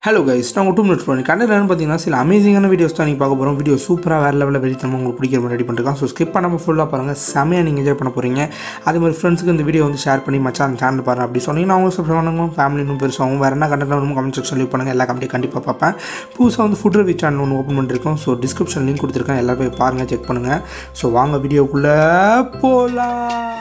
Hello guys நான் உங்கள் two minutes பண்ணி கண்டிப்பாக என்னன்னு பார்த்தீங்கன்னா சில அமேசிங்கான வீடியோஸ் தான் நீங்கள் பார்க்க போகிறோம் வீடியோ சூப்பராக வேறு லெவலில் வெறித்தனமாக உங்களுக்கு பிடிக்கிற மாதிரி ரெடி பண்ணிருக்கோம் ஸோ ஸ்கிப் பண்ணாமல் ஃபுல்லாக பாருங்கள் செமையாக நீங்கள் என்ஜாய் பண்ண போகிறீங்க அதே மாதிரி ஃப்ரெண்ட்ஸுக்கு இந்த வீடியோ வந்து ஷேர் பண்ணி மச்சான் சேனல் பாருங்க அப்படி சொன்னீங்கன்னா அவங்க சப்ஸ்கிரைப் பண்ணுங்க ஃபேமிலி இன்னும் பெருசாகும் வேறு என்ன கண்டென்ட் வரும் கமெண்ட் செக்ஷன் லீவ் பண்ணுங்கள் எல்லா கமெண்ட்டையும் கண்டிப்பாக பார்ப்பேன் புதுசாக வந்து ஃபுட் ரிவ்யூ சேனல் ஒன்று ஓப்பன் பண்ணிருக்கோம் ஸோ டிஸ்கிரிப்ஷன் லிங்க் கொடுத்துருக்கேன் எல்லாரும் போய் பாருங்கள் செக் பண்ணுங்கள் ஸோ வாங்க வீடியோக்குள்ளே போகலாம்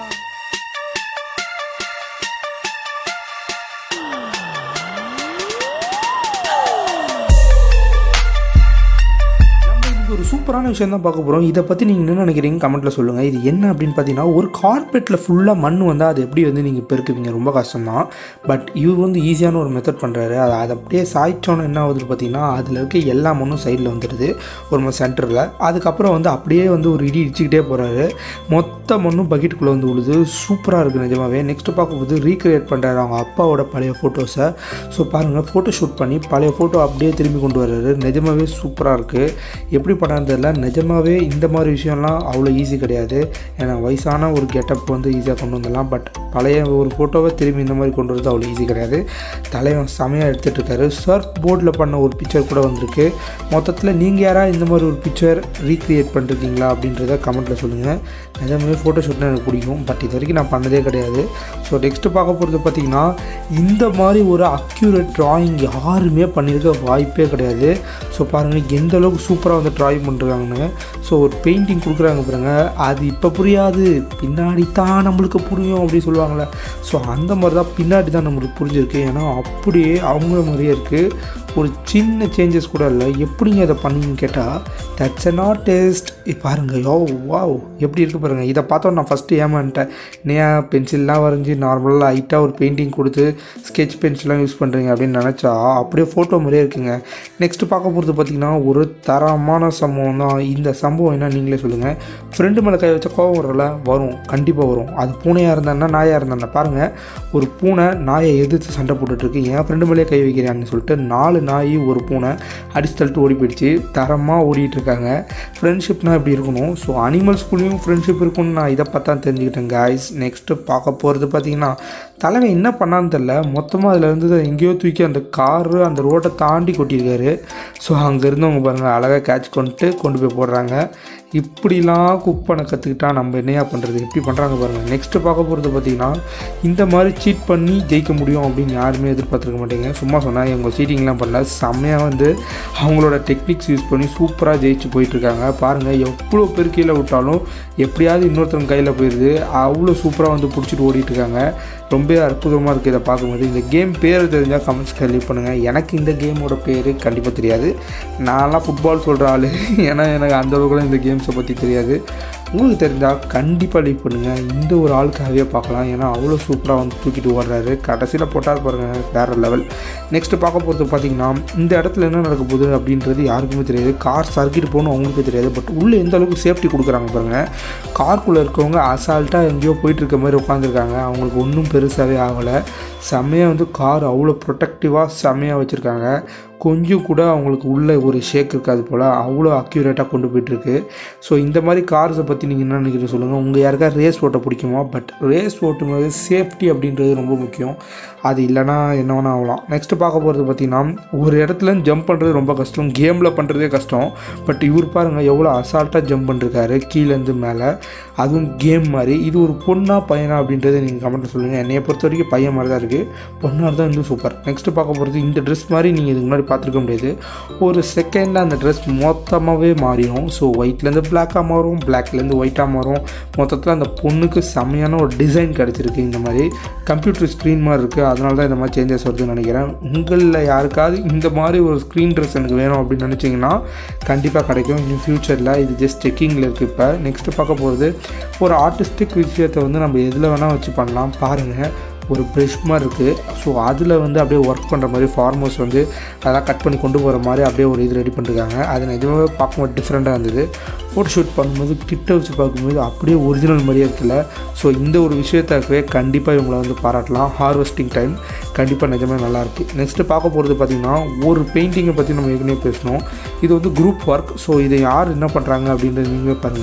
நம்ம இன்னைக்கு ஒரு சூப்பரான விஷயம் தான் பார்க்க போகிறோம் இதை பற்றி நீங்கள் என்ன நினைக்கிறீங்க கமெண்ட்டில் சொல்லுங்கள் இது என்ன அப்படின்னு பார்த்தீங்கன்னா ஒரு கார்பெட்டில் ஃபுல்லாக மண் வந்தால் அது எப்படி வந்து நீங்கள் பெருக்குவீங்க ரொம்ப கஷ்டம் தான் பட் இவர் வந்து ஈஸியான ஒரு மெத்தட் பண்ணுறாரு அது அதை அப்படியே சாய்ச்சோன்னு என்ன ஆகுதுன்னு பார்த்தீங்கன்னா அதில் இருக்க எல்லா மண்ணும் சைடில் வந்துடுது ஒரு மாதிரி சென்டரில் அதுக்கப்புறம் வந்து அப்படியே வந்து ஒரு இடி இடிச்சுக்கிட்டே போகிறாரு மொத்த மண்ணும் பக்கெட்டுக்குள்ளே வந்து விழுது சூப்பராக இருக்குது நிஜமாவே நெக்ஸ்ட்டு பார்க்கும்போது ரீக்ரியேட் பண்ணுறாரு அவங்க அப்பாவோட பழைய ஃபோட்டோஸை ஸோ பாருங்கள் ஃபோட்டோ ஷூட் பண்ணி பழைய ஃபோட்டோ அப்படியே திரும்பி கொண்டு வர்றாரு நிஜமாவே சூப்பராக இருக்குது எப்படி பண்ணான்னு தெரியல நிஜமாவே இந்த மாதிரி விஷயம்லாம் அவ்வளோ ஈஸி கிடையாது ஏன்னா வயசான ஒரு கெட்டப் வந்து ஈஸியாக கொண்டு வந்துடலாம் பட் பழைய ஒரு ஃபோட்டோவை திரும்பி இந்த மாதிரி கொண்டு வரது அவ்வளோ ஈஸி கிடையாது தலைவன் செமையாக எடுத்துகிட்டு இருக்காரு சர்ஃப் போர்டில் பண்ண ஒரு பிக்சர் கூட வந்திருக்கு மொத்தத்தில் நீங்கள் யாராவது இந்த மாதிரி ஒரு பிக்சர் ரீக்ரியேட் பண்ணிருக்கீங்களா அப்படின்றத கமெண்ட்டில் சொல்லுங்கள் நிஜமாவே ஃபோட்டோ ஷூட்னா எனக்கு பிடிக்கும் பட் இது வரைக்கும் நான் பண்ணதே கிடையாது ஸோ நெக்ஸ்ட்டு பார்க்க போகிறது பார்த்தீங்கன்னா இந்த மாதிரி ஒரு அக்யூரேட் ட்ராயிங் யாருமே பண்ணியிருக்க வாய்ப்பே கிடையாது ஸோ பாருங்கள் எந்த அளவுக்கு சூப்பராக வந்து ட்ராயிங் பண்ணுறாங்கன்னு ஸோ ஒரு பெயிண்டிங் கொடுக்குறாங்க பாருங்க அது இப்போ புரியாது பின்னாடி தான் நம்மளுக்கு புரியும் அப்படி சொல்லுவாங்கள்ல ஸோ அந்த மாதிரி தான் பின்னாடி தான் நம்மளுக்கு புரிஞ்சிருக்கு ஏன்னா அப்படியே அவங்க மாதிரியே இருக்குது ஒரு சின்ன சேஞ்சஸ் கூட இல்லை எப்படிங்க அதை பண்ணீங்கன்னு கேட்டால் தட்ஸ் அ நாட் டேஸ்ட் பாருங்க யோ வாவ் எப்படி இருக்குது பாருங்கள் இதை பார்த்தோம் நான் ஃபஸ்ட்டு ஏமான்ட்டேன் நேயா பென்சில்லாம் வரைஞ்சி நார்மலாக லைட்டாக ஒரு பெயிண்டிங் கொடுத்து ஸ்கெட்ச் பென்சிலாம் யூஸ் பண்ணுறீங்க அப்படின்னு நினச்சா அப்படியே ஃபோட்டோ மாதிரியே இருக்குங்க நெக்ஸ்ட்டு பார்க்க போகிறது பார்த்திங்கன்னா ஒரு தரமான சம்பவம் தான் இந்த சம்பவம் என்ன நீங்களே சொல்லுங்கள் ஃப்ரெண்டு மேலே கை வச்ச கோவம் வரல வரும் கண்டிப்பாக வரும் அது பூனையாக இருந்தான்னா நாயாக இருந்தான்னா பாருங்கள் ஒரு பூனை நாயை எதிர்த்து சண்டை போட்டுட்ருக்கு என் ஃப்ரெண்டு மேலே கை வைக்கிறான்னு சொல்லிட்டு நாலு நாய் ஒரு பூனை அடிச்சு தள்ளிட்டு ஓடி போயிடுச்சு தரமாக ஓடிட்டு இருக்காங்க ஃப்ரெண்ட்ஷிப்னால் இப்படி இருக்கணும் ஸோ அனிமல்ஸ்குள்ளேயும் ஃப்ரெண்ட்ஷிப் இருக்கும்னு நான் இதை பார்த்தா தெரிஞ்சுக்கிட்டேன் காய்ஸ் நெக்ஸ்ட்டு பார்க்க போகிறது பார்த்தீங்கன்னா தலைவன் என்ன பண்ணான்னு தெரில மொத்தமாக அதில் இருந்து எங்கேயோ தூக்கி அந்த காரு அந்த ரோட்டை தாண்டி கொட்டியிருக்காரு ஸோ அங்கே இருந்தவங்க பாருங்கள் அழகாக கேட்ச் கொண்டுட்டு கொண்டு போய் போடுறாங்க இப்படிலாம் குக் பண்ண கற்றுக்கிட்டா நம்ம என்னையா பண்ணுறது எப்படி பண்ணுறாங்க பாருங்கள் நெக்ஸ்ட்டு பார்க்க போகிறது பார்த்தீங்கன்னா இந்த மாதிரி சீட் பண்ணி ஜெயிக்க முடியும் அப்படின்னு யாருமே எதிர்பார்த்துருக்க மாட்டேங்க சும்மா சொன்னால் இவங்க சீட்டிங்லாம் பண்ணல செம்மையாக வந்து அவங்களோட டெக்னிக்ஸ் யூஸ் பண்ணி சூப்பராக ஜெயிச்சு போயிட்டுருக்காங்க பாருங்கள் எவ்வளோ பேர் கீழே விட்டாலும் எப்படியாவது இன்னொருத்தவங்க கையில் போயிடுது அவ்வளோ சூப்பராக வந்து பிடிச்சிட்டு ஓடிட்டுருக்காங்க ரொம்ப அற்புதமாக இருக்குது இதை பார்க்கும்போது இந்த கேம் பேர் தெரிஞ்சால் கமெண்ட்ஸ் லீவ் பண்ணுங்கள் எனக்கு இந்த கேமோட பேர் கண்டிப்பாக தெரியாது நான்லாம் ஃபுட்பால் சொல்கிற ஆள் ஏன்னா எனக்கு அந்த அளவுக்குலாம் இந்த கேம்ஸை பற்றி தெரியாது உங்களுக்கு தெரிஞ்சால் கண்டிப்பாக லீவ் பண்ணுங்கள் இந்த ஒரு ஆளுக்காகவே பார்க்கலாம் ஏன்னா அவ்வளோ சூப்பராக வந்து தூக்கிட்டு ஓடுறாரு கடைசியில் போட்டால் பாருங்கள் வேறு லெவல் நெக்ஸ்ட்டு பார்க்க போகிறது பார்த்தீங்கன்னா இந்த இடத்துல என்ன நடக்க போகுது அப்படின்றது யாருக்குமே தெரியாது கார் சர்க்கிட் போகணும் அவங்களுக்கு தெரியாது பட் உள்ளே எந்த அளவுக்கு சேஃப்டி கொடுக்குறாங்க பாருங்கள் கார்க்குள்ளே இருக்கவங்க அசால்ட்டாக எங்கேயோ போயிட்டு இருக்க மாதிரி உட்காந்துருக்காங்க அவங்களுக்கு ஒன்றும் பெருசாகவே ஆகலை செம்மையாக வந்து கார் அவ்வளோ ப்ரொடெக்டிவாக செம்மையாக வச்சுருக்காங்க கொஞ்சம் கூட அவங்களுக்கு உள்ள ஒரு ஷேக் இருக்காது போல் அவ்வளோ அக்யூரேட்டாக கொண்டு போயிட்டுருக்கு ஸோ இந்த மாதிரி கார்ஸை பற்றி நீங்கள் என்ன நினைக்கிறீங்க சொல்லுங்கள் உங்கள் யாருக்கா ரேஸ் ஓட்ட பிடிக்குமா பட் ரேஸ் ஓட்டும் போது சேஃப்டி அப்படின்றது ரொம்ப முக்கியம் அது இல்லைனா என்ன வேணால் ஆகலாம் நெக்ஸ்ட்டு பார்க்க போகிறது பார்த்திங்கன்னா ஒரு இடத்துல ஜம்ப் பண்ணுறது ரொம்ப கஷ்டம் கேமில் பண்ணுறதே கஷ்டம் பட் இவர் பாருங்கள் எவ்வளோ அசால்ட்டாக ஜம்ப் பண்ணிருக்காரு கீழேருந்து மேலே அதுவும் கேம் மாதிரி இது ஒரு பொண்ணா பையனா அப்படின்றத நீங்கள் கமெண்ட்டில் சொல்லுங்கள் என்னையை பொறுத்த வரைக்கும் பையன் மாதிரி தான் இருக்குது பொண்ணாக தான் இன்னும் சூப்பர் நெக்ஸ்ட்டு பார்க்க போகிறது இந்த ட்ரெஸ் மாதிரி நீங்கள் இதுக்கு முன்னாடி பார்த்துருக்க முடியாது ஒரு செகண்டில் அந்த ட்ரெஸ் மொத்தமாகவே மாறிடும் ஸோ ஒயிட்லேருந்து பிளாக்காக மாறும் பிளாக்லேருந்து ஒயிட்டாக மாறும் மொத்தத்தில் அந்த பொண்ணுக்கு செம்மையான ஒரு டிசைன் கிடச்சிருக்கு இந்த மாதிரி கம்ப்யூட்டர் ஸ்க்ரீன் மாதிரி இருக்குது அதனால தான் இந்த மாதிரி சேஞ்சஸ் வருதுன்னு நினைக்கிறேன் உங்களில் யாருக்காவது இந்த மாதிரி ஒரு ஸ்க்ரீன் ட்ரெஸ் எனக்கு வேணும் அப்படின்னு நினச்சிங்கன்னா கண்டிப்பாக கிடைக்கும் இன்னும் ஃப்யூச்சரில் இது ஜஸ்ட் செக்கிங்கில் இருக்குது இப்போ நெக்ஸ்ட்டு பார்க்க போகிறது ஒரு ஆர்டிஸ்டிக் விஷயத்தை வந்து நம்ம எதில் வேணால் வச்சு பண்ணலாம் பாருங்கள் ஒரு ப்ரெஷ் மாதிரி இருக்குது ஸோ அதில் வந்து அப்படியே ஒர்க் பண்ணுற மாதிரி ஃபார்மர்ஸ் வந்து அதெல்லாம் கட் பண்ணி கொண்டு போகிற மாதிரி அப்படியே ஒரு இது ரெடி பண்ணிருக்காங்க அது நிஜமாவே பார்க்கும்போது டிஃப்ரெண்ட்டாக இருந்தது ஃபோட்டோ ஷூட் பண்ணும்போது கிட்ட வச்சு பார்க்கும்போது அப்படியே ஒரிஜினல் மாதிரியே இருக்குல்ல ஸோ இந்த ஒரு விஷயத்தாக்கவே கண்டிப்பாக இவங்களை வந்து பாராட்டலாம் ஹார்வெஸ்டிங் டைம் கண்டிப்பாக நிஜமே நல்லாயிருக்கு நெக்ஸ்ட்டு பார்க்க போகிறது பார்த்திங்கன்னா ஒரு பெயிண்டிங்கை பற்றி நம்ம ஏற்கனவே பேசணும் இது வந்து குரூப் ஒர்க் ஸோ இதை யார் என்ன பண்ணுறாங்க அப்படின்றது நீங்களே பாருங்கள்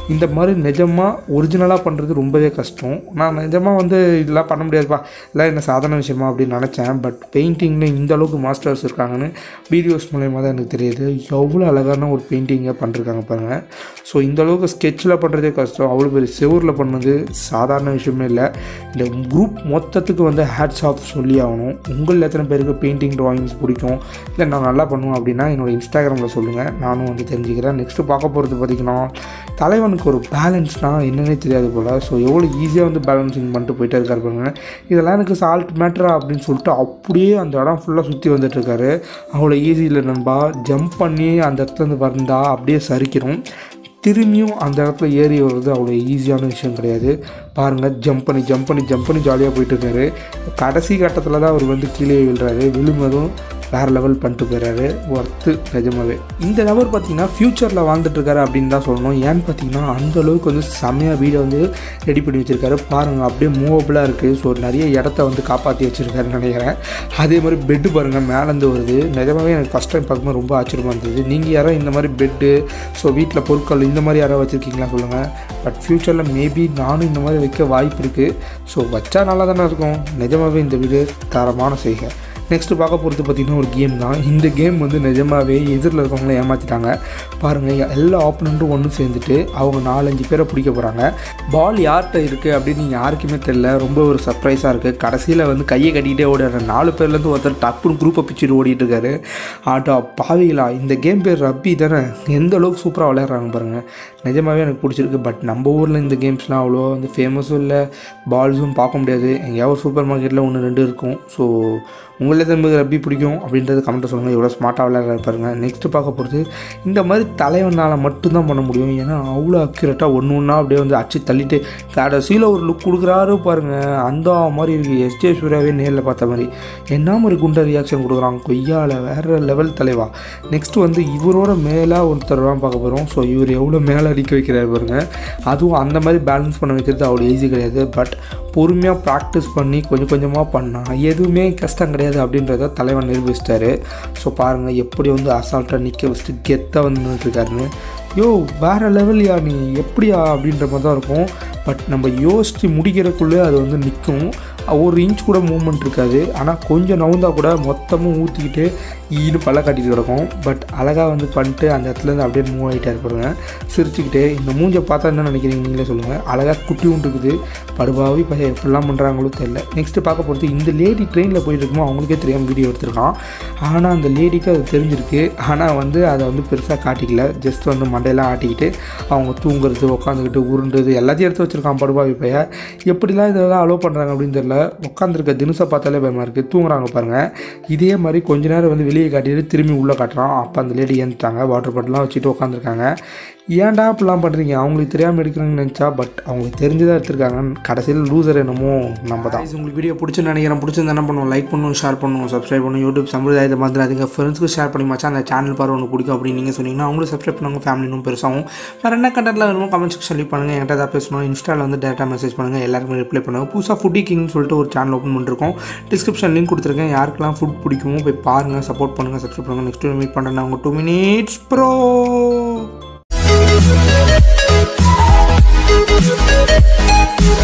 இந்த மாதிரி நிஜமாக ஒரிஜினலாக பண்ணுறது ரொம்பவே கஷ்டம் நான் நிஜமாக வந்து இதெல்லாம் பண்ண முடியாதுப்பா இல்லை என்ன சாதாரண விஷயமா அப்படின்னு நினச்சேன் பட் பெயிண்டிங்கில் இந்த அளவுக்கு மாஸ்டர்ஸ் இருக்காங்கன்னு வீடியோஸ் மூலயமா தான் எனக்கு தெரியுது எவ்வளோ அழகான ஒரு பெயிண்டிங்கை பண்ணிருக்காங்க பாருங்கள் ஸோ இந்த அளவுக்கு ஸ்கெட்சில் பண்ணுறதே கஷ்டம் அவ்வளோ பெரிய செவரில் பண்ணது சாதாரண விஷயமே இல்லை இந்த குரூப் மொத்தத்துக்கு வந்து ஹேட்ஸ் ஆஃப் சொல்லி ஆகணும் உங்களில் எத்தனை பேருக்கு பெயிண்டிங் ட்ராயிங்ஸ் பிடிக்கும் இல்லை நான் நல்லா பண்ணுவேன் அப்படின்னா என்னோட இன்ஸ்டாகிராமில் சொல்லுங்கள் நானும் வந்து தெரிஞ்சுக்கிறேன் நெக்ஸ்ட்டு பார்க்க போகிறது பார்த்திங்கன்னா தலைவனுக்கு ஒரு பேலன்ஸ்னால் என்னன்னே தெரியாது போல் ஸோ எவ்வளோ ஈஸியாக வந்து பேலன்சிங் பண்ணிட்டு போயிட்டே இருக்காரு பாருங்க இதெல்லாம் எனக்கு சால்ட் மேட்ரா அப்படின்னு சொல்லிட்டு அப்படியே அந்த இடம் ஃபுல்லாக சுற்றி வந்துட்டுருக்காரு அவ்வளோ ஈஸி இல்லை நண்பா ஜம்ப் பண்ணி அந்த இடத்துலேருந்து வந்தால் அப்படியே சரிக்கிறோம் திரும்பியும் அந்த இடத்துல ஏறி வர்றது அவ்வளோ ஈஸியான விஷயம் கிடையாது பாருங்கள் ஜம்ப் பண்ணி ஜம்ப் பண்ணி ஜம்ப் பண்ணி ஜாலியாக போயிட்டு இருக்காரு கடைசி கட்டத்தில் தான் அவர் வந்து கீழே விழுறாரு விழுந்ததும் வேறு லெவல் பண்ணிட்டு போயிறாரு ஒர்த்து நிஜமாவே இந்த நபர் பார்த்தீங்கன்னா ஃப்யூச்சரில் வாழ்ந்துட்டுருக்காரு அப்படின்னு தான் சொல்லணும் ஏன்னு பார்த்தீங்கன்னா அந்த அளவுக்கு வந்து செம்மையாக வீடை வந்து ரெடி பண்ணி வச்சுருக்காரு பாருங்கள் அப்படியே மூவபுளாக இருக்குது ஸோ நிறைய இடத்த வந்து காப்பாற்றி வச்சுருக்காருன்னு நினைக்கிறேன் அதே மாதிரி பெட்டு பாருங்கள் மேலேருந்து வருது நிஜமாவே எனக்கு ஃபஸ்ட் டைம் பார்க்கும்போது ரொம்ப ஆச்சரியமாக இருந்தது நீங்கள் யாரோ இந்த மாதிரி பெட்டு ஸோ வீட்டில் பொருட்கள் இந்த மாதிரி யாராவது வச்சுருக்கீங்களா சொல்லுங்கள் பட் ஃப்யூச்சரில் மேபி நானும் இந்த மாதிரி வைக்க வாய்ப்பு இருக்குது ஸோ வச்சா நல்லா தானே இருக்கும் நிஜமாகவே இந்த வீடு தரமான செய்கை நெக்ஸ்ட்டு பார்க்க போகிறது பார்த்திங்கன்னா ஒரு கேம் தான் இந்த கேம் வந்து நிஜமாகவே எதிரில் இருக்கவங்கள ஏமாற்றிட்டாங்க பாருங்கள் எல்லா ஆப்பனண்ட்டும் ஒன்று சேர்ந்துட்டு அவங்க நாலஞ்சு பேரை பிடிக்க போகிறாங்க பால் யார்கிட்ட இருக்குது அப்படின்னு யாருக்குமே தெரில ரொம்ப ஒரு சர்ப்ரைஸாக இருக்குது கடைசியில் வந்து கையை கட்டிக்கிட்டே ஓடுற நாலு பேர்லேருந்து ஒருத்தர் டப்புன்னு குரூப்பை பிச்சுட்டு ஓடிட்டு இருக்காரு ஆட்டோ பாவிகளா இந்த கேம் பேர் ரப்பி தானே எந்த அளவுக்கு சூப்பராக விளையாடுறாங்க பாருங்கள் நிஜமாகவே எனக்கு பிடிச்சிருக்கு பட் நம்ம ஊரில் இந்த கேம்ஸ்லாம் அவ்வளோ வந்து ஃபேமஸும் இல்லை பால்ஸும் பார்க்க முடியாது எங்கேயாவது சூப்பர் மார்க்கெட்டில் ஒன்று ரெண்டு இருக்கும் ஸோ உங்களே தம்பி ரப்பி பிடிக்கும் அப்படின்றது கமெண்ட்டை சொல்லுங்கள் எவ்வளோ ஸ்மார்ட்டாக விளையாடுற பாருங்க நெக்ஸ்ட்டு பார்க்க போகிறது இந்த மாதிரி தலைவனால் மட்டும்தான் பண்ண முடியும் ஏன்னா அவ்வளோ அக்யூரேட்டாக ஒன்று ஒன்றா அப்படியே வந்து அச்சு தள்ளிட்டு கடைசியில் ஒரு லுக் கொடுக்குறாரு பாருங்கள் அந்த மாதிரி இருக்குது எஸ்ஜே சூர்யாவே நேரில் பார்த்த மாதிரி என்ன மாதிரி குண்டை ரியாக்ஷன் கொடுக்குறாங்க கொய்யால வேறு லெவல் தலைவா நெக்ஸ்ட் வந்து இவரோட மேலே ஒருத்தர் தான் பார்க்க போகிறோம் ஸோ இவர் எவ்வளோ மேலே அடிக்க வைக்கிறாரு பாருங்க அதுவும் அந்த மாதிரி பேலன்ஸ் பண்ண வைக்கிறது அவ்வளோ ஈஸி கிடையாது பட் பொறுமையாக ப்ராக்டிஸ் பண்ணி கொஞ்சம் கொஞ்சமாக பண்ணால் எதுவுமே கஷ்டம் கிடையாது அப்படின்றத தலைவன் நிரூபிச்சிட்டாரு ஸோ பாருங்கள் எப்படி வந்து அசால்ட்டாக நிற்க வச்சுட்டு கெத்தாக வந்து நின்றுட்டுருக்காருன்னு யோ வேறு லெவல்யா நீ எப்படியா அப்படின்ற மாதிரி தான் இருக்கும் பட் நம்ம யோசித்து முடிக்கிறதுக்குள்ளே அது வந்து நிற்கும் ஒரு இன்ச் கூட மூவ்மெண்ட் இருக்காது ஆனால் கொஞ்சம் நவுந்தா கூட மொத்தமும் ஊற்றிக்கிட்டு ஈனு பல்ல காட்டிட்டு கிடக்கும் பட் அழகாக வந்து பண்ணிட்டு அந்த இடத்துலேருந்து அப்படியே மூவ் ஆகிட்டே இருப்பாருங்க சிரிச்சுக்கிட்டே இந்த மூஞ்சை பார்த்தா என்ன நினைக்கிறீங்க நீங்களே சொல்லுங்கள் அழகாக குட்டியும் இருக்குது படுபாவி பையன் எப்படிலாம் பண்ணுறாங்களோ தெரில நெக்ஸ்ட்டு பார்க்க போகிறது இந்த லேடி ட்ரெயினில் போயிட்டு இருக்குமோ அவங்களுக்கே தெரியாமல் வீடியோ எடுத்திருக்கான் ஆனால் அந்த லேடிக்கு அது தெரிஞ்சிருக்கு ஆனால் வந்து அதை வந்து பெருசாக காட்டிக்கல ஜஸ்ட் வந்து மண்டையெல்லாம் ஆட்டிக்கிட்டு அவங்க தூங்குறது உட்காந்துக்கிட்டு உருண்டுறது எல்லாத்தையும் எடுத்து வச்சுருக்கான் படுபாவி பையன் எப்படிலாம் இதெல்லாம் அலோவ் பண்ணுறாங்க அப்படின்னு தெரியல உட்காந்துருக்க தினசை பார்த்தாலே பயமாக இருக்குது தூங்குறாங்க பாருங்கள் இதே மாதிரி கொஞ்ச நேரம் வந்து வெளியே காட்டிட்டு திரும்பி உள்ளே காட்டுறான் அப்போ அந்த லேடி ஏந்துட்டாங்க வாட்டர் பாட்டிலாம் வச்சுட்டு உட்காந்துருக்காங்க ஏன்டா இப்படிலாம் பண்ணுறீங்க அவங்களுக்கு தெரியாமல் எடுக்கிறாங்கன்னு நினச்சா பட் அவங்களுக்கு தெரிஞ்சுதான் எடுத்திருக்காங்க கடைசியில் லூசர் என்னமோ நம்ம தான் உங்களுக்கு வீடியோ பிடிச்சுன்னு நினைக்கிறேன் பிடிச்சிருந்தா என்ன பண்ணுவோம் லைக் பண்ணுவோம் ஷேர் பண்ணுவோம் சப்ஸ்கிரைப் பண்ணுவோம் யூடியூப் சம்பிரதாயத்தை மாதிரி அதிக ஃப்ரெண்ட்ஸ்க்கு ஷேர் பண்ணி மச்சா அந்த சேனல் பாரு ஒன்று பிடிக்கும் அப்படின்னு நீங்கள் சொன்னீங்கன்னா அவங்களும் சப்ஸ்கிரைப் பண்ணுவாங்க ஃபேமிலி இன்னும் பெருசாகும் வேறு என்ன கண்டென்ட்ல வேணுமோ கமெண்ட் செக்ஷன் லீவ் பண்ணுங்கள் என்கிட்ட ஏதாவது பேசணும் இன்ஸ்டாவில் வந்து டேட்டா மெசேஜ் பண்ணுங்கள் எல்லாருக்குமே ரிப்ளை பண்ணுங்கள் புதுசாக ஃபுட்டி கிங்னு சொல்லிட்டு ஒரு சேனல் ஓப்பன் பண்ணிருக்கோம் டிஸ்கிரிப்ஷன் லிங்க் கொடுத்துருக்கேன் யாருக்கெல்லாம் ஃபுட் பிடிக்குமோ போய் பாருங்கள் சப்போர்ட் பண்ணுங்கள் சப்ஸ்கிரைப் பண்ணுங்கள் நெக்ஸ்ட் மீட் பண்ணுறேன் உங்கள் two minutes bro Thank you.